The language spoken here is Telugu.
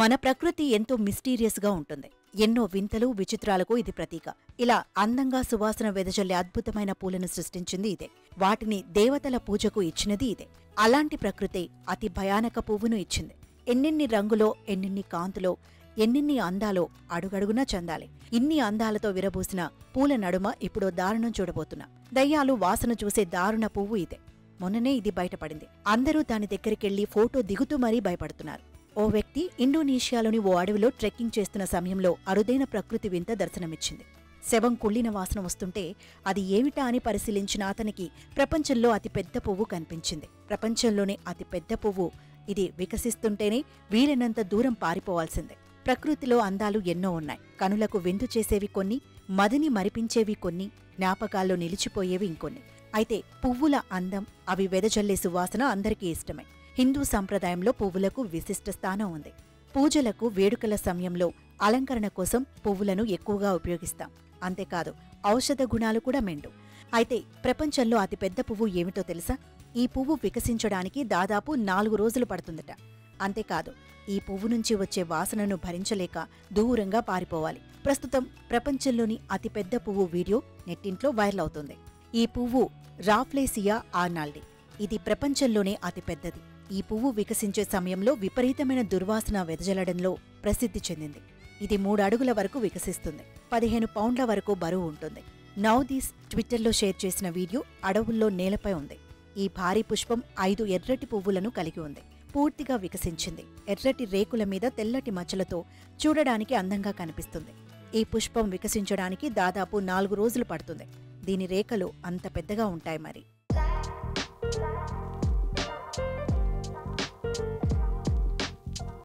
మన ప్రకృతి ఎంతో మిస్టీరియస్ గా ఉంటుంది ఎన్నో వింతలు విచిత్రాలకు ఇది ప్రతీక ఇలా అందంగా సువాసన వెదజల్లే అద్భుతమైన పూలను సృష్టించింది ఇదే వాటిని దేవతల పూజకు ఇచ్చినది ఇదే అలాంటి ప్రకృతి అతి భయానక పువ్వును ఇచ్చింది ఎన్నెన్ని రంగులో ఎన్నెన్ని కాంతులో ఎన్నెన్ని అందాలో అడుగడుగునా చెందాలి ఇన్ని అందాలతో విరబూసిన పూల నడుమ ఇప్పుడో దారుణం చూడబోతున్నా దయ్యాలు వాసన చూసే దారుణ పువ్వు ఇదే మొన్ననే ఇది బయటపడింది అందరూ దాని దగ్గరికెళ్లి ఫోటో దిగుతూ మరీ భయపడుతున్నారు ఓ వ్యక్తి ఇండోనేషియాలోని ఓ అడవిలో ట్రెక్కింగ్ చేస్తున్న సమయంలో అరుదైన ప్రకృతి వింత దర్శనమిచ్చింది శవం కుళ్ళిన వాసన వస్తుంటే అది ఏమిటా అని పరిశీలించిన అతనికి ప్రపంచంలో అతిపెద్ద పువ్వు కనిపించింది ప్రపంచంలోనే అతిపెద్ద పువ్వు ఇది వికసిస్తుంటేనే వీలైనంత దూరం పారిపోవాల్సిందే ప్రకృతిలో అందాలు ఎన్నో ఉన్నాయి కనులకు విందు చేసేవి కొన్ని మదిని మరిపించేవి కొన్ని జ్ఞాపకాల్లో నిలిచిపోయేవి ఇంకొన్ని అయితే పువ్వుల అందం అవి వెదజల్లే సువాసన అందరికీ ఇష్టమే హిందూ సంప్రదాయంలో పువ్వులకు విశిష్ట స్థానం ఉంది పూజలకు వేడుకల సమయంలో అలంకరణ కోసం పువ్వులను ఎక్కువగా ఉపయోగిస్తాం అంతేకాదు ఔషధ గుణాలు కూడా మెండు అయితే ప్రపంచంలో అతిపెద్ద పువ్వు ఏమిటో తెలుసా ఈ పువ్వు వికసించడానికి దాదాపు నాలుగు రోజులు పడుతుందట అంతేకాదు ఈ పువ్వు నుంచి వచ్చే వాసనను భరించలేక దూరంగా పారిపోవాలి ప్రస్తుతం ప్రపంచంలోని అతిపెద్ద పువ్వు వీడియో నెట్టింట్లో వైరల్ అవుతుంది ఈ పువ్వు రాఫ్లేసియా ఆర్నాల్డి ఇది ప్రపంచంలోనే అతిపెద్దది ఈ పువ్వు వికసించే సమయంలో విపరీతమైన దుర్వాసన వెదజల్లడంలో ప్రసిద్ధి చెందింది ఇది మూడు అడుగుల వరకు వికసిస్తుంది పదిహేను పౌండ్ల వరకు బరువు ఉంటుంది నౌదీస్ ట్విట్టర్లో షేర్ చేసిన వీడియో అడవుల్లో నేలపై ఉంది ఈ భారీ పుష్పం ఐదు ఎర్రటి పువ్వులను కలిగి ఉంది పూర్తిగా వికసించింది ఎర్రటి రేకుల మీద తెల్లటి మచ్చలతో చూడడానికి అందంగా కనిపిస్తుంది ఈ పుష్పం వికసించడానికి దాదాపు నాలుగు రోజులు పడుతుంది దీని రేఖలు అంత పెద్దగా ఉంటాయి మరి